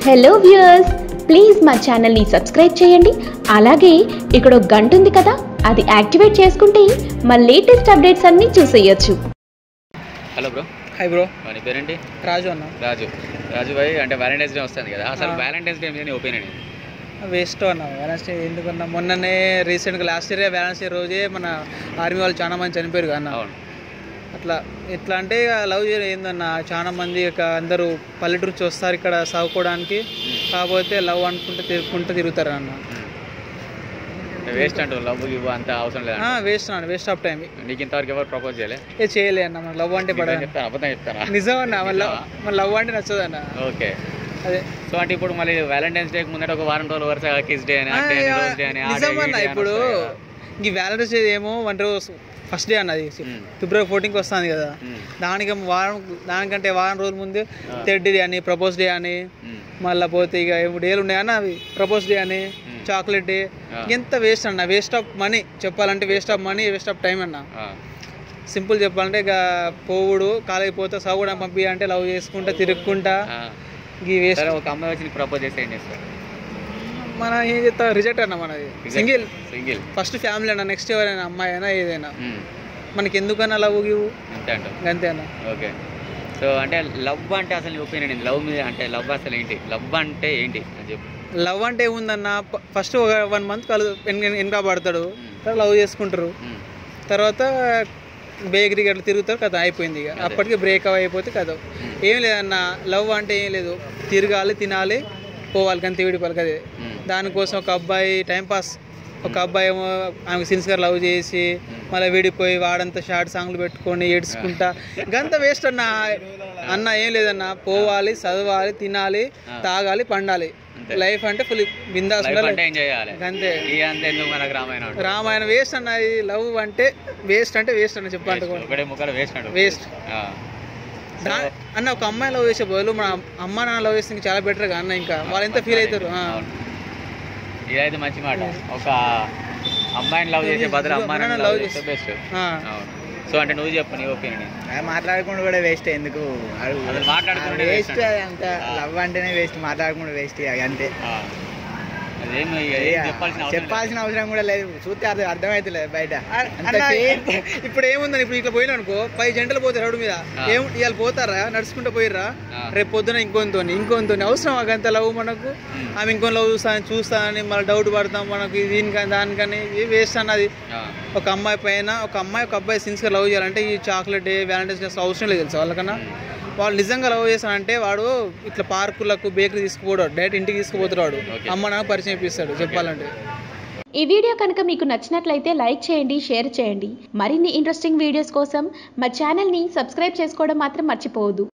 Hello viewers please మా ఛానల్ని subscribe చేయండి అలాగే ఇక్కడ ఒక గంట ఉంది కదా అది యాక్టివేట్ చేసుకుంటే మా లేటెస్ట్ అప్డేట్స్ అన్నీ చూసేయొచ్చు హలో బ్రో హాయ్ బ్రో నీ పేరేంటి రాజు అన్న రాజు రాజు భాయ్ అంటే వ్యాలంటైన్స్ డే వస్తుంది కదా అసలు ఆ. వ్యాలంటైన్స్ డే మీద నీ ఒపీనియన్ వేస్ట్ అన్న వ్యాలెన్స్ డే ఎందుకన్నా మొన్ననే రీసెంట్గా లాస్ట్ ఇయర్ వ్యాలెన్స్ డే రోజే మన ఆర్మీ వాళ్ళు చాలా మంది చనిపోయారు కదా అన్న అవును అట్లా ఎట్లా అంటే లవ్ చేయడం ఏందన్న చాలా మంది ఇక అందరూ పల్లెటూరు నుంచి వస్తారు ఇక్కడ సాగుకోవడానికి కాకపోతే లవ్ అనుకుంటే తిరుగుకుంటూ తిరుగుతారు అన్న వేస్ట్ అంటూ లవ్ ఇవ్వ అంత అవసరం లేదు వేస్ట్ అన్న వేస్ట్ ఆఫ్ టైం నీకు ఇంతవరకు ఎవరు ప్రపోజ్ చేయలే ఏ చేయలే అన్న మన లవ్ అంటే పడదు చెప్తాను అబద్ధం చెప్తారా నిజం అన్న మన లవ్ మన లవ్ అంటే నచ్చదు అన్న ఓకే అదే సో అంటే ఇప్పుడు మళ్ళీ వ్యాలంటైన్స్ డే ముందట ఒక వారం రోజులు వరుస కిస్ డే అని ఆ, అంటే రోజ్ డే అని ఆ day, నిజం ఈ అన్న day అని ఇప్పుడు వస్తాయి కదా. ఈ వ్యాలంటైన్స్ డే ఏమో వన్ రోజు ఫస్ట్ డే అన్నది మ్మ్. ఫిబ్రవరి ఫోర్టీన్కి వస్తుంది కదా మ్మ్. దానికి వారం దానికంటే వారం రోజుల ముందు ఆ. థర్డ్ డే అని ప్రపోజ్ డే అని మ్మ్. మళ్ళీ పోతే ఇక ఏమో డేలు ఉన్నాయి అన్న అవి ప్రపోజ్ డే అని మ్మ్. చాక్లెట్ డే ఆ. ఎంత వేస్ట్ అన్న వేస్ట్ ఆఫ్ మనీ చెప్పాలంటే waste of money waste of time అన్న ఆ. సింపుల్ చెప్పాలంటే ఇక పోవుడు కాలేజ్ పోతే సాగుడా పంపి అంటే లవ్ చేసుకుంటా తిరుక్కుంటా ఆ. ఈ వేస్ట్ సరే ఒక అమ్మాయి వచ్చి నీకు ప్రపోజ్ చేస్తే ఏం చేస్తారు మన ఏం చెప్తా రిజెక్ట్ అన్న మనది సింగిల్ సింగిల్ ఫస్ట్ ఫ్యామిలీ అన్న నెక్స్ట్ ఎవరైనా అమ్మాయి అయినా ఏదైనా మనకి ఎందుకన్నా లవ్ గివ్ అంతే అంటావు అంతే అన్న ఓకే సో అంటే లవ్ అంటే అసలు నీ ఒపీనియన్ ఏంటి లవ్ మీద అంటే లవ్ అసలు ఏంటి లవ్ అంటే ఏంటి అని చెప్పు లవ్ అంటే ఏముందన్న ఫస్ట్ ఒక వన్ మంత్ కలు వెనక పడతాడు తర్వాత లవ్ చేసుకుంటారు మ్మ్. తర్వాత బేకరీకి అట్లా తిరుగుతారు కథ అయిపోయింది ఇక అప్పటికి బ్రేక్ అయిపోతే కథ ఏం లేదన్న లవ్ అంటే ఏం లేదు తిరగాలి తినాలి పోవాలి కానీ తివిడి పలకదే మ్మ్. దానికోసం ఒక అబ్బాయి టైంపాస్ ఒక అబ్బాయి ఏమో ఆమెకు సిన్సియర్ లవ్ చేసి మళ్ళీ విడిపోయి వాడంతా షార్ట్ సాంగ్లు పెట్టుకొని ఏడ్చుకుంటా గంత వేస్ట్ అన్న అన్న ఏం లేదన్న పోవాలి చదవాలి తినాలి తాగాలి పండాలి అంతే. లైఫ్ అంటే ఫుల్ బిందాస్ లైఫ్ అంటే ఎంజాయ్ చేయాలి అంతే ఈ అంతే ఎందుకు మనకు రామాయణం అంటే రామాయణ వేస్ట్ అన్న ఇది లవ్ అంటే వేస్ట్ అంటే వేస్ట్ అన్న చెప్పాలంటే కూడా ఒకటే ముక్కలు వేస్ట్ అంటు వేస్ట్ దా- అన్న ఒక అమ్మాయి లవ్ చేసే బదులు మన అమ్మ నాన్న లవ్ చేస్తే ఇంకా చాలా బెటర్ గా అన్న ఇంకా వాళ్ళు ఎంత ఫీల్ అవుతారు ఆ. ఇదైతే మంచి మాట ఒక అమ్మాయిని లవ్ చేసే బదులు అమ్మాయిని అమ్మాయిని లవ్ love చేస్తే బెస్ట్ ఆ. అవును సో అంటే నువ్వు చెప్పు నీ ఒపీనియన్ మాట్లాడకుండా కూడా వేస్ట్ ఎందుకు అసలు మాట్లాడుకుంటే వేస్ట్ అంత లవ్ అంటేనే వేస్ట్ మాట్లాడకుండా వేస్ట్ అంతే అదేం ఇక ఏం చెప్పాల్సిన అవసరం లేదు. చెప్పాల్సిన అవసరం కూడా లేదు చూస్తే అర్థం అర్థమైతలేదు బయట అంత అన్న, సేమ్. ఇప్పుడు ఏముందని ఇప్పుడు ఇట్లా పోయినా అనుకో పది జంటలు పోతారు రోడ్డు మీద ఆ. ఏం ఇవాళ పోతారా నడుచుకుంటూ పోయిర్రా ఆ. రేపు పొద్దున ఇంకొంతో ఇంకొంతో అవసరం అంత లవ్ మనకు ఉమ్. ఆమె ఇంకో లవ్ చూస్తాను చూస్తానని మళ్ళీ డౌట్ పడతాం మనకు దీనికని దానికని ఇది వేస్ట్ అన్నది ఆ, ఒక అమ్మాయి పైన ఒక అమ్మాయి ఒక అబ్బాయి సిన్సియర్ లవ్ చేయాలంటే ఈ చాక్లెట్ డే వ్యాలంటైన్స్ డే అవసరం లేదు తెలుసు వాళ్ళకన్నా వాళ్ళు నిజంగా లవ్ చేస్తానంటే వాడు ఇట్లా పార్కులకు బేకరీ తీసుకుపోడు డైరెక్ట్ ఇంటికి తీసుకుపోతాడు వాడు Okay. అమ్మ నాన్న పరిచయం ఇప్పిస్తాడు చెప్పాలంటే ఈ వీడియో కనుక మీకు నచ్చినట్లయితే లైక్ చేయండి షేర్ చేయండి మరిన్ని ఇంట్రెస్టింగ్ వీడియోస్ కోసం మా ఛానల్ని సబ్స్క్రైబ్ చేసుకోవడం మాత్రం మర్చిపోవద్దు